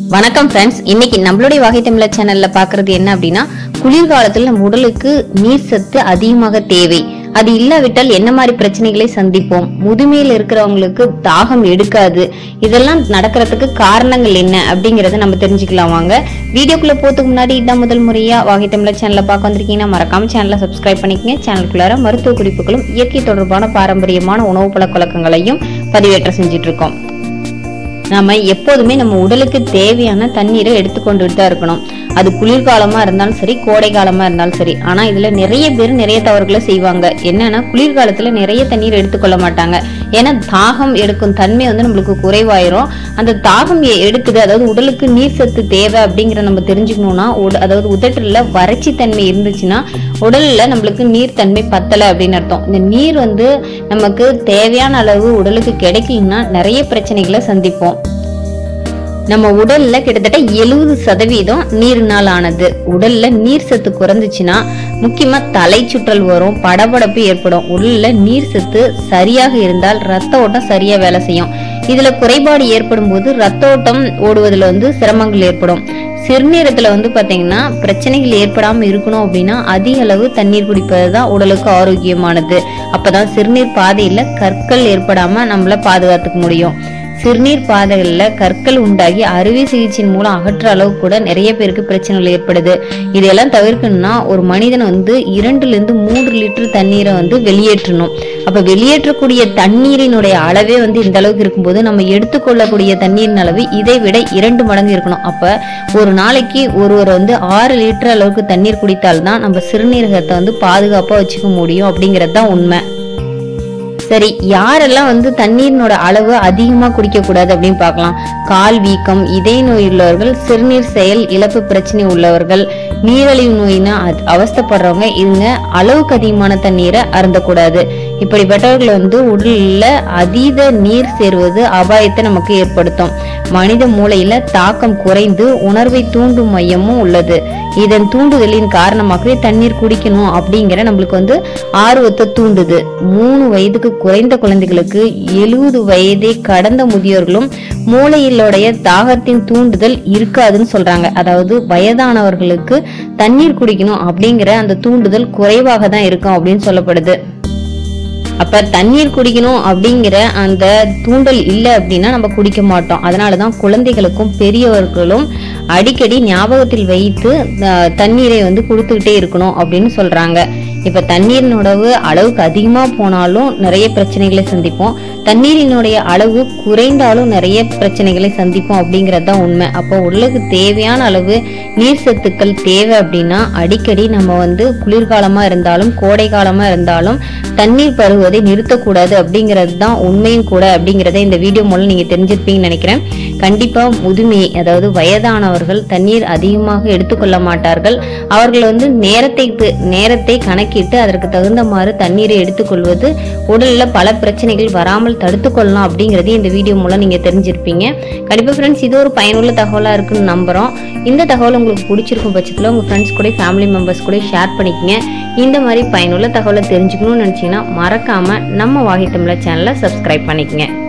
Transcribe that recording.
வணக்கம் ஃப்ரெண்ட்ஸ் இன்னைக்கு நம்மளுடைய வகை தமிழர் சேனல்ல பாக்குறது என்ன அப்படின்னா குளிர்காலத்தில் நம்ம உடலுக்கு நீர் சத்து அதிகமாக தேவை அது இல்லாவிட்டால் என்ன மாதிரி பிரச்சனைகளை சந்திப்போம் முதுமையில் இருக்கிறவங்களுக்கு தாகம் எடுக்காது இதெல்லாம் நடக்கிறதுக்கு காரணங்கள் என்ன அப்படிங்கறத நம்ம தெரிஞ்சுக்கலாம் வாங்க வீடியோக்குள்ள போறதுக்கு முன்னாடி இதான் முதல் முறையா வாகை தமிழர் சேனல்ல பார்க்க வந்திருக்கீங்கன்னா மறக்காம சேனலை சப்ஸ்கிரைப் பண்ணிக்கங்க சேனலுக்குள்ளார மருத்துவ குறிப்புகளும் இயற்கை தொடர்பான பாரம்பரியமான உணவு பழக்க வழக்கங்களையும் பதிவேற்றம் செஞ்சுட்டு இருக்கோம் நாம எப்போதுமே நம்ம உடலுக்கு தேவையான தண்ணீரை எடுத்துக்கொண்டுட்டு தான் இருக்கணும் அது குளிர்காலமா இருந்தாலும் சரி கோடை காலமா இருந்தாலும் சரி ஆனா இதுல நிறைய பேர் நிறைய தவறுகளை செய்வாங்க என்னன்னா குளிர்காலத்துல நிறைய தண்ணீர் எடுத்துக்கொள்ள மாட்டாங்க ஏன்னா தாகம் எடுக்கும் தன்மை வந்து நம்மளுக்கு குறைவாயிரும் அந்த தாகம் எ- எடுக்குது அதாவது உடலுக்கு நீர் சத்து தேவை அப்படிங்கிற நம்ம தெரிஞ்சுக்கணும்னா உட- அதாவது உதட்டுல வறட்சி தன்மை இருந்துச்சுன்னா உடல்ல நம்மளுக்கு நீர் தன்மை பத்தலை அப்படின்னு அர்த்தம் இந்த நீர் வந்து நமக்கு தேவையான அளவு உடலுக்கு கிடைக்கலன்னா நிறைய பிரச்சனைகளை சந்திப்போம் நம்ம உடல்ல கிட்டத்தட்ட எழுபது சதவீதம் நீர்னால் ஆனது உடல்ல நீர் சத்து குறைஞ்சிச்சுன்னா முக்கியமா தலை சுற்றல் வரும் படபடப்பு ஏற்படும் உடல்ல நீர் சத்து சரியாக இருந்தால் ரத்த ஓட்டம் சரியா வேலை செய்யும் இதுல குறைபாடு ஏற்படும் போது ரத்த ஓட்டம் ஓடுவதுல வந்து சிரமங்கள் ஏற்படும் சிறுநீரத்துல வந்து பாத்தீங்கன்னா பிரச்சனைகள் ஏற்படாம இருக்கணும் அப்படின்னா அதிக அளவு தண்ணீர் குடிப்பது தான் உடலுக்கு ஆரோக்கியமானது அப்பதான் சிறுநீர் பாதையில கற்கள் ஏற்படாம நம்மள பாதுகாத்துக்க முடியும் சிறுநீர் பாதைகள்ல கற்கள் உண்டாகி அறுவை சிகிச்சையின் மூலம் அகற்ற அளவு கூட நிறைய பேருக்கு பிரச்சனைகள் ஏற்படுது இதெல்லாம் தவிர்க்கணும்னா ஒரு மனிதன் வந்து இரண்டுல இருந்து மூன்று லிட்டர் தண்ணீரை வந்து வெளியேற்றணும் அப்ப வெளியேற்றக்கூடிய தண்ணீரினுடைய அளவே வந்து இந்த அளவுக்கு இருக்கும்போது நம்ம எடுத்துக்கொள்ளக்கூடிய தண்ணீரின் அளவு இதை விட இரண்டு மடங்கு இருக்கணும் அப்ப ஒரு நாளைக்கு ஒருவர் வந்து ஆறு லிட்டர் அளவுக்கு தண்ணீர் குடித்தால்தான் நம்ம சிறுநீரகத்தை வந்து பாதுகாப்பா வச்சுக்க முடியும் அப்படிங்கிறது தான் உண்மை சரி யாரெல்லாம் வந்து தண்ணீரினோட அளவு அதிகமா குடிக்க கூடாது அப்படின்னு பார்க்கலாம் கால் வீக்கம் இதய நோய் உள்ளவர்கள் சிறுநீர் செயல் இழப்பு பிரச்சனை உள்ளவர்கள் நீரிழிவு நோயினா அது- அவஸ்தைப்படுறவங்க இவங்க அளவுக்கு அதிகமான தண்ணீரை அருந்தக்கூடாது இப்படிப்பட்டவர்கள் வந்து உடல்ல அதீத நீர் சேர்வது அபாயத்தை நமக்கு ஏற்படுத்தும் மனித மூளையில தாக்கம் குறைந்து உணர்வை தூண்டும் மையமும் உள்ளது இதன் தூண்டுதலின் காரணமாகவே தண்ணீர் குடிக்கணும் அப்படிங்கிற நம்மளுக்கு வந்து ஆர்வத்தை தூண்டுது மூணு வயதுக்கு குறைந்த குழந்தைகளுக்கு எழுபது வயதை கடந்த முதியோர்களும் மூளையிலுடைய தாகத்தின் தூண்டுதல் இருக்காதுன்னு சொல்றாங்க அதாவது வயதானவர்களுக்கு தண்ணீர் குடிக்கணும் அப்படிங்கிற அந்த தூண்டுதல் குறைவாக தான் இருக்கும் அப்படின்னு சொல்லப்படுது அப்ப தண்ணீர் குடிக்கணும் அப்படிங்கிற அந்த தூண்டல் இல்லை அப்படின்னா நம்ம குடிக்க மாட்டோம் அதனாலதான் குழந்தைகளுக்கும் பெரியவர்களும் அடிக்கடி ஞாபகத்தில் வைத்து அஹ், தண்ணீரை வந்து கொடுத்துக்கிட்டே இருக்கணும் அப்படின்னு சொல்றாங்க இப்ப தண்ணீரினோடவு அளவுக்கு அதிகமா போனாலும் நிறைய பிரச்சனைகளை சந்திப்போம் தண்ணீரினுடைய அளவு குறைந்தாலும் நிறைய பிரச்சனைகளை சந்திப்போம் அப்படிங்கிறது தான் உண்மை அப்போ உடலுக்கு தேவையான அளவு நீர் சத்துக்கள் தேவை அப்படின்னா அடிக்கடி நம்ம வந்து குளிர்காலமா இருந்தாலும் கோடை காலமா இருந்தாலும் தண்ணீர் பருகுவதை நிறுத்தக்கூடாது அப்படிங்கிறது தான் உண்மையும் கூட அப்படிங்கிறத இந்த வீடியோ மூலம் நீங்க தெரிஞ்சிருப்பீங்கன்னு நினைக்கிறேன் கண்டிப்பா முதுமை அதாவது வயதானவர்கள் தண்ணீர் அதிகமாக எடுத்துக்கொள்ள மாட்டார்கள் அவர்கள் வந்து நேரத்தை து- நேரத்தை கணக்கிட்டு அதற்கு தகுந்தமாறு தண்ணீரை எடுத்துக்கொள்வது உடல்ல பல பிரச்சனைகள் வராமல் தடுத்து கொள்ளலாம் அப்படிங்கறதையும் இந்த வீடியோ மூலம் நீங்க தெரிஞ்சிருப்பீங்க கண்டிப்பா ஃப்ரெண்ட்ஸ் இது ஒரு பயனுள்ள தகவலா இருக்குன்னு நம்புறோம் இந்த தகவல் உங்களுக்கு பிடிச்சிருக்கும் பட்சத்துல உங்க ஃப்ரெண்ட்ஸ் கூட ஃபேமிலி மெம்பர்ஸ் கூட ஷேர் பண்ணிக்கங்க இந்த மாதிரி பயனுள்ள தகவலை தெரிஞ்சுக்கணும்னு நினைச்சீங்கன்னா மறக்காம நம்ம வாகை தமிழர் சேனலை சப்ஸ்கிரைப் பண்ணிக்கங்க